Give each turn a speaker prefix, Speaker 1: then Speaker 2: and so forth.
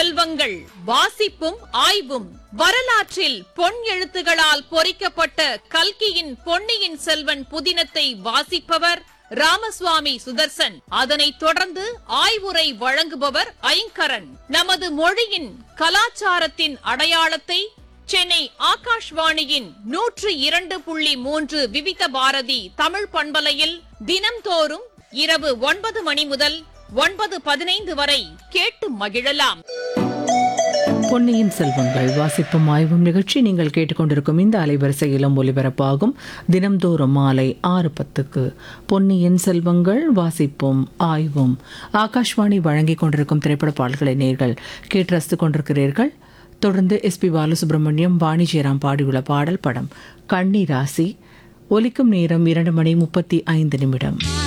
Speaker 1: செல்வங்கள் வாசிப்பும் ஆய்வும் வரலாற்றில் பொன் எழுத்துகளால் பொறிக்கப்பட்ட கல்கியின் பொன்னியின் செல்வன் புதினத்தை வாசிப்பவர் ராமசுவாமி சுதர்சன் அதனைத் தொடர்ந்து ஆய்வுரை வழங்குபவர் ஐங்கரன் நமது மொழியின் கலாச்சாரத்தின் அடையாளத்தை சென்னை ஆகாஷ்வாணியின் நூற்று இரண்டு புள்ளி மூன்று விவித பாரதி தமிழ் பண்பலையில் தினம்தோறும் இரவு ஒன்பது மணி முதல் ஒன்பது பதினைந்து வரை கேட்டு மகிழலாம்
Speaker 2: பொன்னியின் செல்வங்கள் வாசிப்பும் ஆய்வும் நிகழ்ச்சி நீங்கள் கேட்டுக்கொண்டிருக்கும் இந்த அலைவரிசையிலும் ஒலிபரப்பாகும் தினம்தோறும் மாலை ஆறு பத்துக்கு பொன்னியின் செல்வங்கள் வாசிப்பும் ஆய்வும் ஆகாஷ்வாணி வழங்கிக் கொண்டிருக்கும் திரைப்பட பாடல்களை நேர்கள் கேட்டு ரசித்துக் கொண்டிருக்கிறீர்கள் தொடர்ந்து எஸ்பி பாலசுப்ரமணியம் வாணி ஜெயராம் பாடியுள்ள பாடல் படம் கண்ணி ராசி ஒலிக்கும் நேரம் இரண்டு மணி முப்பத்தி ஐந்து நிமிடம்